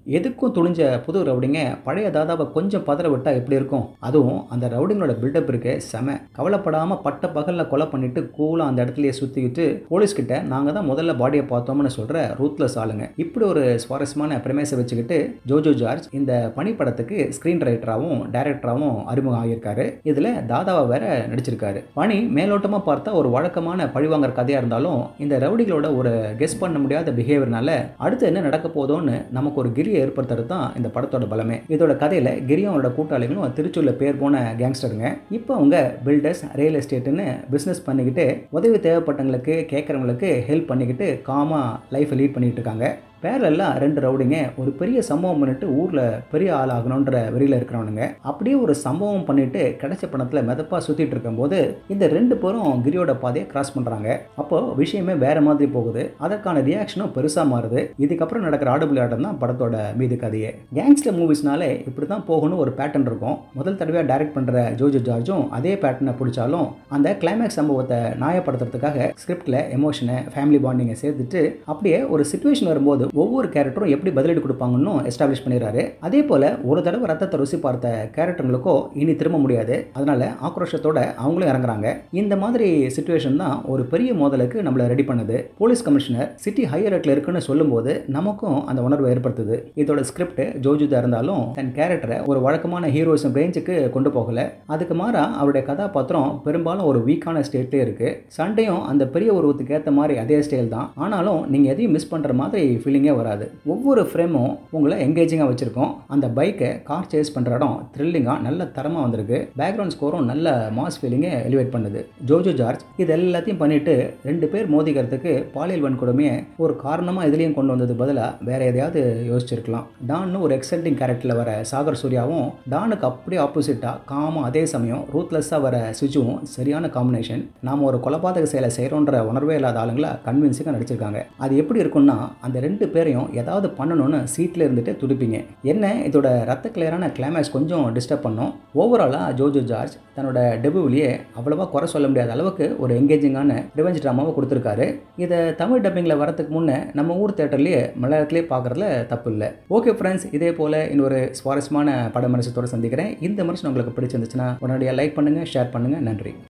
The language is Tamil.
எதுக்கும் துணிஞ்ச புது ரவுடிங்க பழைய தாதாவை கொஞ்சம் பதற விட்டால் எப்படி இருக்கும் அதுவும் அந்த ரவுடிங்களோட பில்டப் இருக்கு செம கவலைப்படாமல் பட்ட பகலில் கொலை பண்ணிட்டு கூலாக அந்த இடத்துலயே சுற்றிக்கிட்டு போலீஸ்கிட்ட நாங்கள் தான் முதல்ல பாடியை பார்த்தோம்னு சொல்கிற ரூத்லெஸ் ஆளுங்க இப்படி ஒரு சுவாரஸ்யமான பிரமேசை வச்சுக்கிட்டு ஜோஜோ ஜார்ஜ் இந்த பணிப்படத்துக்கு ஸ்க்ரீன் ரைட்டராகவும் டைரக்டராகவும் அறிமுகம் ஆகியிருக்காரு இதில் தாதாவை வேற நடிச்சிருக்காரு பணி மேலோட்டமாக பார்த்தா ஒரு வழக்கமான பழிவாங்கர் கதையாக இருந்தாலும் இந்த ரவுடிகளோட ஒரு கெஸ் பண்ண முடியாத பிஹேவியர்னால அடுத்து என்ன நடக்க போதோன்னு நமக்கு ஒரு கிரியை ஏற்படுத்துறது தான் இந்த படத்தோட பலமே இதோட கதையில் கிரியும் அவரோட கூட்டாளிகளும் திருச்சூரில் பேர் போன கேங்ஸ்டருங்க இப்போ அவங்க பில்டர்ஸ் ரியல் எஸ்டேட்டுன்னு பிஸ்னஸ் பண்ணிக்கிட்டு உதவி தேவைப்பட்டவங்களுக்கு கேட்குறவங்களுக்கு ஹெல்ப் பண்ணிக்கிட்டு காமாக லைஃப்பை லீட் பண்ணிட்டு இருக்காங்க பேரலெல்லாம் ரெண்டு ரவுடிங்க ஒரு பெரிய சம்பவம் பண்ணிட்டு ஊரில் பெரிய ஆள் ஆகணுன்ற வெறியில் இருக்கிறவனுங்க அப்படியே ஒரு சம்பவம் பண்ணிட்டு கிடைச்ச பணத்தில் மிதப்பாக சுற்றிட்டு இருக்கும்போது இந்த ரெண்டு பேரும் கிரியோட பாதையை கிராஸ் பண்ணுறாங்க அப்போ விஷயமே வேற மாதிரி போகுது அதற்கான ரியாக்ஷனும் பெருசாக மாறுது இதுக்கப்புறம் நடக்கிற ஆடு விளையாட்டம் தான் படத்தோட மீது கதையே கேங்ஸ்டர் மூவிஸ்னாலே இப்படி தான் போகணும் ஒரு பேட்டர்ன் இருக்கும் முதல் தடவையாக டைரக்ட் பண்ணுற ஜோஜோ ஜார்ஜும் அதே பேட்டர்னை பிடிச்சாலும் அந்த கிளைமேக்ஸ் சம்பவத்தை நியாயப்படுத்துறதுக்காக ஸ்கிரிப்டில் எமோஷனை ஃபேமிலி பாண்டிங்கை சேர்த்துட்டு அப்படியே ஒரு சுச்சுவேஷன் வரும்போது ஒவ்வொரு கேரக்டரும் எப்படி பதிலடி கொடுப்பாங்கன்னு எஸ்டாப்ளிஷ் பண்ணிடுறாரு அதே போல் ஒரு தடவை ரத்தத்தை ருசி பார்த்த கேரக்டருங்களுக்கோ இனி திரும்ப முடியாது அதனால ஆக்ரோஷத்தோட அவங்களும் இறங்குறாங்க இந்த மாதிரி சுச்சுவேஷன் தான் ஒரு பெரிய மோதலுக்கு நம்மளை ரெடி பண்ணுது போலீஸ் கமிஷனர் சிட்டி ஹையரட்டில் இருக்குன்னு சொல்லும்போது நமக்கும் அந்த உணர்வை ஏற்படுத்துது இதோட ஸ்கிரிப்ட் ஜோஜுதா இருந்தாலும் தன் கேரக்டரை ஒரு வழக்கமான ஹீரோயிசம் ரேஞ்சுக்கு கொண்டு போகல அதுக்கு மாறா அவருடைய கதாபாத்திரம் பெரும்பாலும் ஒரு வீக்கான ஸ்டேட்லேயே இருக்கு சண்டையும் அந்த பெரிய உருவத்துக்கு ஏற்ற மாதிரி அதே ஸ்டைல் தான் ஆனாலும் நீங்கள் எதையும் மிஸ் பண்ணுற மாதிரி ஃபீலிங்கே வராது ஒவ்வொரு ஃப்ரேமும் உங்களை எங்கேஜிங்காக வச்சுருக்கோம் அந்த பைக்கை கார் சேஸ் பண்ணுற இடம் த்ரில்லிங்காக நல்ல தரமாக வந்திருக்கு பேக்ரவுண்ட் ஸ்கோரும் நல்ல மாஸ் ஃபீலிங்கை எலிவேட் பண்ணுது ஜோஜோ ஜார்ஜ் இது எல்லாத்தையும் பண்ணிட்டு ரெண்டு பேர் மோதிக்கிறதுக்கு பாலியல் வன்கொடுமையை ஒரு காரணமாக இதுலேயும் கொண்டு வந்தது பதிலாக வேற எதையாவது யோசிச்சிருக்கலாம் டான்னு ஒரு எக்ஸல்ட்டிங் கேரக்டரில் வர சாகர் சூர்யாவும் டானுக்கு அப்படியே ஆப்போசிட்டாக காமம் அதே சமயம் ரூத்லெஸ்ஸாக வர சுஜுவும் சரியான காம்பினேஷன் நாம் ஒரு கொலபாதக செயலை செய்கிறோன்ற உணர்வே இல்லாத ஆளுங்களை கன்வின்சிங்காக நடிச்சிருக்காங்க அது எப்படி இருக்கும்னா அந்த ரெண்டு பேரையும் ஏதாவது பண்ணணும்னு சீட்டில் இருந்துட்டு துடிப்பீங்க என்ன இதோட ரத்த கிளியரான கிளைமேக்ஸ் கொஞ்சம் டிஸ்டர்ப் பண்ணும் ஓவராலாக ஜோஜோ ஜார்ஜ் தன்னோட டெபுவிலேயே அவ்வளோவா குறை சொல்ல முடியாத அளவுக்கு ஒரு எங்கேஜிங்கான ரிவெஞ்ச் ட்ராமாவை கொடுத்துருக்காரு இதை தமிழ் டப்பிங்கில் வரதுக்கு முன்னே நம்ம ஊர் தேட்டர்லேயே மலையாளத்திலே பார்க்குறதுல தப்பு இல்லை ஓகே ஃப்ரெண்ட்ஸ் இதே போல் இன்னொரு சுவாரஸ்யமான பட மனுஷத்தோடு சந்திக்கிறேன் இந்த மனுஷன் உங்களுக்கு பிடிச்சிருந்துச்சுன்னா உடனடியாக லைக் பண்ணுங்கள் ஷேர் பண்ணுங்கள் நன்றி